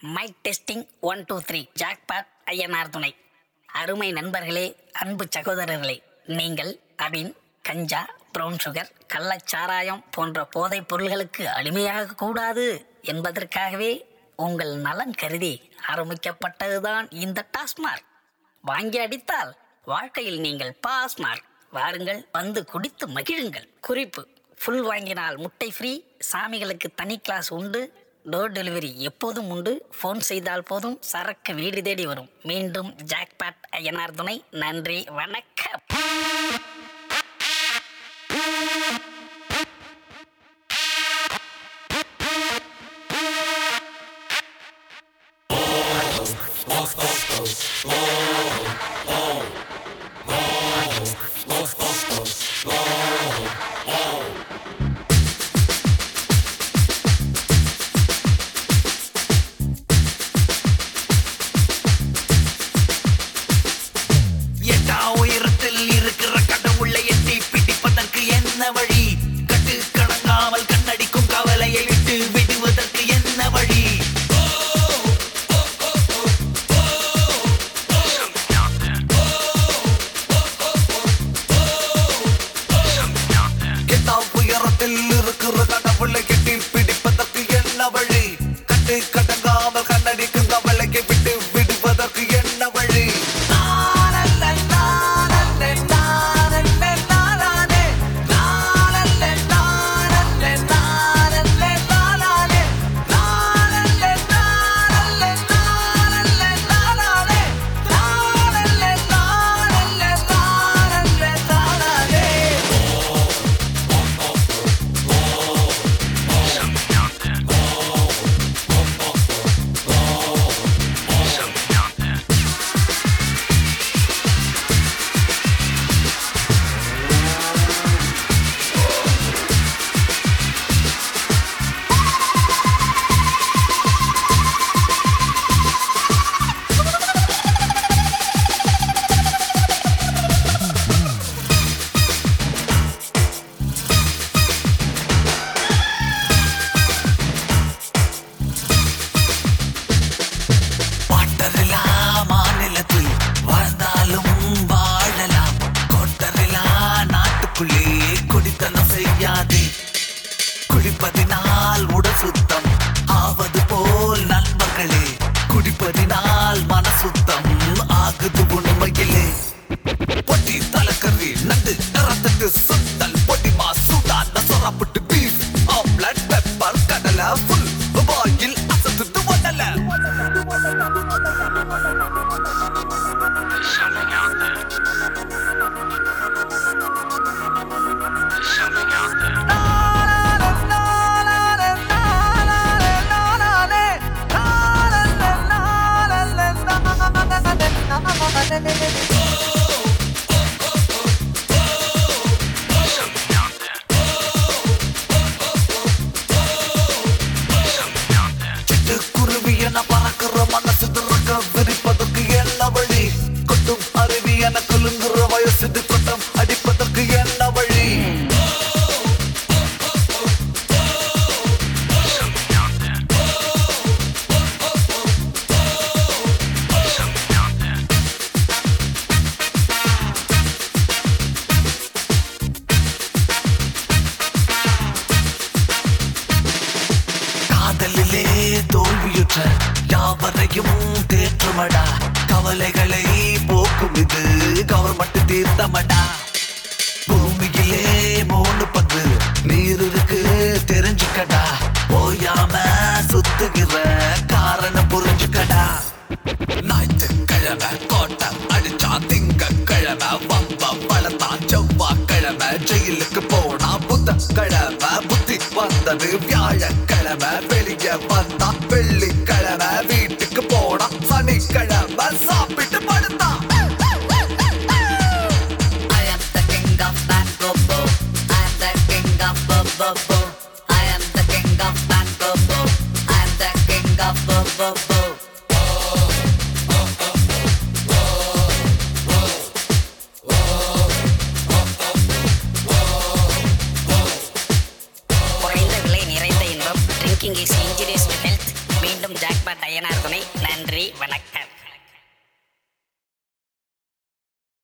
Mic testing one two three jackpot Ayyanar துணை அருமை நண்பர்களே அன்பு சகோதரர்களே நீங்கள் அபின் கஞ்சா ப்ரௌன் சுகர் கள்ளச்சாராயம் போன்ற போதைப் பொருள்களுக்கு அடிமையாக கூடாது என்பதற்காகவே உங்கள் நலன் கருதி ஆரம்பிக்கப்பட்டதுதான் இந்த டாஸ்மார்க் வாங்கி அடித்தால் வாழ்க்கையில் நீங்கள் பாஸ் மார்க் வாருங்கள் வந்து குடித்து மகிழுங்கள் குறிப்பு ஃபுல் வாங்கினால் முட்டை ஃப்ரீ சாமிகளுக்கு தனி கிளாஸ் உண்டு டோர் டெலிவரி எப்போதும் உண்டு ஃபோன் செய்தால் போதும் சரக்கு வீடு தேடி வரும் மீண்டும் ஜாக்பாட் ஐயனார் துணை நன்றி வணக்கம் எட்டா உயரத்தில் இருக்கிற கடவுளை எட்டி பிடிப்பதற்கு என்ன வழி கட்டு கடங்காமல் கண்ணடிக்கும் கவலையை விட்டு விடுவதற்கு என்ன வழி எட்டா உயரத்தில் இருக்கிற கடவுளை எட்டி பிடிப்பதற்கு என்ன வழி கட்டு கடங்காமல் கண்ணடிக்கும் கவலையை விட்டு விடுவதற்கு என்ன வழி பாட்டரிலா மாநிலத்தில் வாழ்ந்தாலும் வாழலாம் கோட்டரிலா நாட்டுக்குள்ளே குடித்தனம் செய்யாதே குடிப்பதினால் உடல் சுத்தம் ஆவது போல் நண்பர்களே குடிப்பதினால் மன சுத்தம் ஆகுது உண்மையிலே பொட்டி தலக்கறி நண்டு ரத்தத்து சுத்தல் பொடி மாசுடான சொரப்புட்டு பீஃப் ஆம்லெட் பெப்பர் கடலை ஃபுல் பாயில் அசத்துட்டு ஒடல சிட்டுக்குருவி என பறக்கிற மனசு திறக்க விரிப்பதற்கு என்ன வழி கொட்டும் அருவி என குலுங்குற வயசு கொட்டம் அடிப்பதற்கு என்ன வழி காதலிலே தோல்வியுற்ற யாவரையும் தேற்றுமடா கவலைகளை போக்கும் இது கவர்மெண்ட் தீர்த்தமடா பூமியிலே மூணு பங்கு நீர் இருக்கு தெரிஞ்சுக்கடா ஓயாம சுத்துகிற காரணம் புரிஞ்சுக்கடா ஞாயிற்றுக்கிழமை கோட்டை அடிச்சா திங்கக்கிழமை வம்ப வளர்த்தான் செவ்வாய்க்கிழமை ஜெயிலுக்கு போனா புதன்கிழமை புத்தி வந்தது வியாழக்கிழமை வெளியே வந்தா வெள்ளிக்கிழமை வீட்டுக்கு போனா சனிக்கிழமை சாப்பிட்டு படுத்தான் I am the king of Bango Bo. I am the king of Bo Bo Bo. I am the king of Bango Bo. I am the king of Bo Bo Bo. குறைந்த விலை நிறைந்த இன்பம் drinking is injurious to health மீண்டும் jackpot Ayyanar துணை நன்றி வணக்கம்